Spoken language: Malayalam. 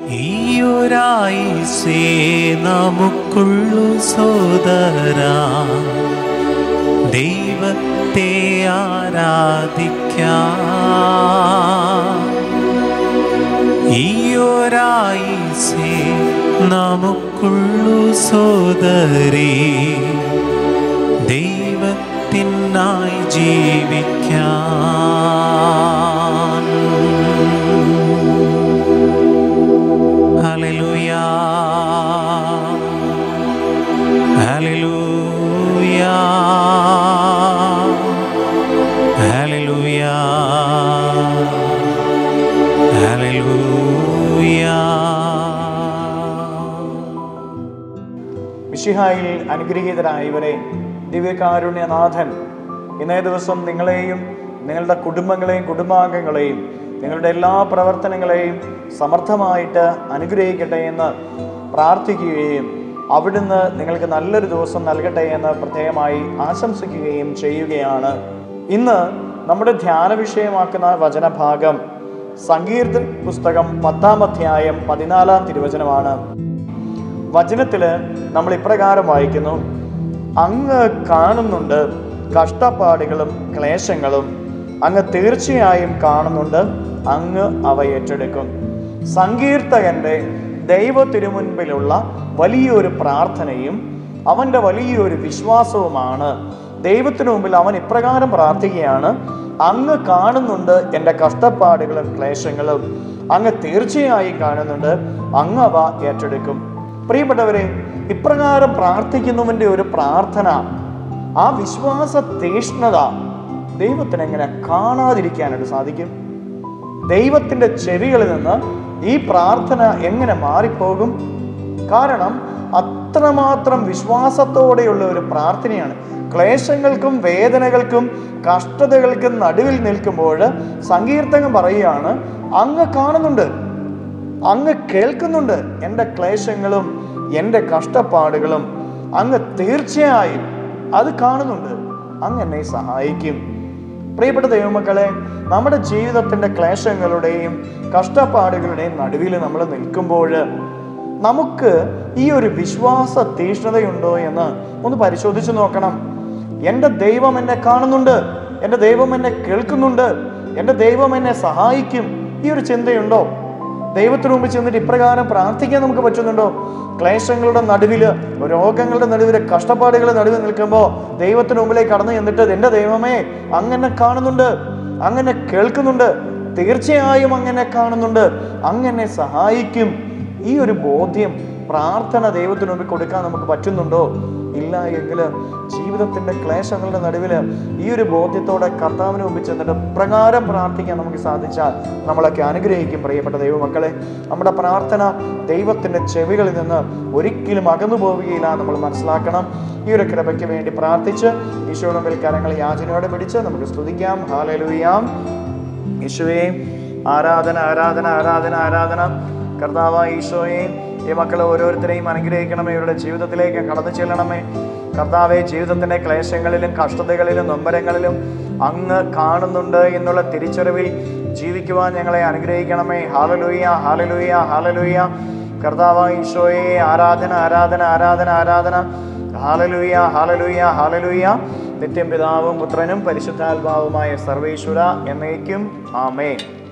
ഈയൊരായിസേ നമുക്കുള്ളു സോദര ദൈവത്തെ ആരാധിക്കാം ഈയൊരായിസേ നമുക്കുള്ളു സോദരേ ദൈവത്തിനായി ജീവിക്കാൻ ഹല്ലേലൂയ ഹല്ലേലൂയ ഹല്ലേലൂയ ഹല്ലേലൂയ മിഷിഹായിൽ അനുഗ്രഹീതരായവരെ ദിവ്യകാരുണ്യനാഥൻ ഇന്നേ ദിവസം നിങ്ങളെയും നിങ്ങളുടെ കുടുംബങ്ങളെയും കുടുംബാംഗങ്ങളെയും നിങ്ങളുടെ എല്ലാ പ്രവർത്തനങ്ങളെയും സമർത്ഥമായിട്ട് അനുഗ്രഹിക്കട്ടെ എന്ന് പ്രാർത്ഥിക്കുകയും അവിടുന്ന് നിങ്ങൾക്ക് നല്ലൊരു ദിവസം നൽകട്ടെ എന്ന് പ്രത്യേകമായി ആശംസിക്കുകയും ചെയ്യുകയാണ് ഇന്ന് നമ്മുടെ ധ്യാന വിഷയമാക്കുന്ന വചനഭാഗം സങ്കീർത്തൻ പുസ്തകം പത്താം അധ്യായം പതിനാലാം തിരുവചനമാണ് വചനത്തില് നമ്മൾ ഇപ്രകാരം വായിക്കുന്നു അങ്ങ് കാണുന്നുണ്ട് കഷ്ടപ്പാടുകളും ക്ലേശങ്ങളും അങ്ങ് തീർച്ചയായും കാണുന്നുണ്ട് അങ്ങ് അവ ഏറ്റെടുക്കും സങ്കീർത്തകന്റെ ദൈവ തിരുമുൻപിലുള്ള വലിയൊരു പ്രാർത്ഥനയും അവന്റെ വലിയൊരു വിശ്വാസവുമാണ് ദൈവത്തിനു മുമ്പിൽ അവൻ ഇപ്രകാരം പ്രാർത്ഥിക്കുകയാണ് അങ്ങ് കാണുന്നുണ്ട് എൻ്റെ കഷ്ടപ്പാടുകളും ക്ലേശങ്ങളും അങ്ങ് തീർച്ചയായും കാണുന്നുണ്ട് അങ്ങ് അവ ഏറ്റെടുക്കും പ്രിയപ്പെട്ടവരെ ഇപ്രകാരം പ്രാർത്ഥിക്കുന്നവന്റെ ഒരു പ്രാർത്ഥന ആ വിശ്വാസ തീഷ്ണത ദൈവത്തിന് എങ്ങനെ കാണാതിരിക്കാനായിട്ട് സാധിക്കും ദൈവത്തിന്റെ ചെവികളിൽ നിന്ന് ഈ പ്രാർത്ഥന എങ്ങനെ മാറിപ്പോകും കാരണം അത്രമാത്രം വിശ്വാസത്തോടെയുള്ള ഒരു പ്രാർത്ഥനയാണ് ക്ലേശങ്ങൾക്കും വേദനകൾക്കും കഷ്ടതകൾക്കും നടുവിൽ നിൽക്കുമ്പോൾ സങ്കീർത്തകം പറയുകയാണ് അങ്ങ് കാണുന്നുണ്ട് അങ്ങ് കേൾക്കുന്നുണ്ട് എൻ്റെ ക്ലേശങ്ങളും എൻ്റെ കഷ്ടപ്പാടുകളും അങ്ങ് തീർച്ചയായും അത് കാണുന്നുണ്ട് അങ്ങ് എന്നെ സഹായിക്കും പ്രിയപ്പെട്ട ദൈവമക്കളെ നമ്മുടെ ജീവിതത്തിൻ്റെ ക്ലേശങ്ങളുടെയും കഷ്ടപ്പാടുകളുടെയും നടുവിൽ നമ്മൾ നിൽക്കുമ്പോൾ നമുക്ക് ഈ ഒരു വിശ്വാസ തീഷ്ണതയുണ്ടോ എന്ന് ഒന്ന് പരിശോധിച്ച് നോക്കണം എൻ്റെ ദൈവം എന്നെ കാണുന്നുണ്ട് എൻ്റെ ദൈവം എന്നെ കേൾക്കുന്നുണ്ട് എൻ്റെ ദൈവം എന്നെ സഹായിക്കും ഈ ഒരു ചിന്തയുണ്ടോ ദൈവത്തിന് മുമ്പ് ചെന്നിട്ട് ഇപ്രകാരം പ്രാർത്ഥിക്കാൻ നമുക്ക് പറ്റുന്നുണ്ടോ ക്ലേശങ്ങളുടെ നടുവില് രോഗങ്ങളുടെ നടുവില് കഷ്ടപ്പാടുകളുടെ നടുവിൽ നിൽക്കുമ്പോൾ ദൈവത്തിന് മുമ്പിലേക്ക് കടന്നു ചെന്നിട്ട് എൻ്റെ ദൈവമേ അങ്ങനെ കാണുന്നുണ്ട് അങ്ങനെ കേൾക്കുന്നുണ്ട് തീർച്ചയായും അങ്ങനെ കാണുന്നുണ്ട് അങ്ങനെ സഹായിക്കും ഈ ഒരു ബോധ്യം പ്രാർത്ഥന ദൈവത്തിന് മുമ്പിൽ കൊടുക്കാൻ നമുക്ക് പറ്റുന്നുണ്ടോ ഇല്ല എങ്കിൽ ജീവിതത്തിന്റെ ക്ലേശങ്ങളുടെ നടുവിൽ ഈ ഒരു ബോധ്യത്തോടെ കർത്താവിന് മുമ്പിൽ ചെന്നിട്ട് പ്രകാരം പ്രാർത്ഥിക്കാൻ നമുക്ക് സാധിച്ചാൽ നമ്മളൊക്കെ അനുഗ്രഹിക്കും പ്രിയപ്പെട്ട ദൈവമക്കളെ നമ്മുടെ പ്രാർത്ഥന ദൈവത്തിന്റെ ചെവികളിൽ നിന്ന് ഒരിക്കലും അകന്നു പോവുകയില്ല നമ്മൾ മനസ്സിലാക്കണം ഈ ഒരു കൃപയ്ക്ക് വേണ്ടി പ്രാർത്ഥിച്ച് ഈശോയുടെ മുമ്പിൽ കരങ്ങൾ യാചനയോടെ പിടിച്ച് നമുക്ക് സ്തുതിക്കാം ഹാലലുയാം യേശുവേ ആരാധന ആരാധന ആരാധന ആരാധന കർത്താവായ ഈശോയെ ഈ മക്കളെ ഓരോരുത്തരെയും അനുഗ്രഹിക്കണമേ ഇവരുടെ ജീവിതത്തിലേക്ക് കടന്നു ചെല്ലണമേ കർത്താവെ ജീവിതത്തിന്റെ ക്ലേശങ്ങളിലും കഷ്ടതകളിലും നൊമ്പരങ്ങളിലും അങ്ങ് കാണുന്നുണ്ട് എന്നുള്ള തിരിച്ചറിവിൽ ജീവിക്കുവാൻ ഞങ്ങളെ അനുഗ്രഹിക്കണമേ ഹാലലൂയ ഹാലലൂയ ഹാലലൂയ കർത്താവായ ഈശോയെ ആരാധന ആരാധന ആരാധന ആരാധന ഹാലലൂയ ഹാലലൂയ ഹാലലൂയ നിത്യം പിതാവും പുത്രനും പരിശുദ്ധാത്മാവുമായ സർവേശ്വര എന്നേക്കും ആമേ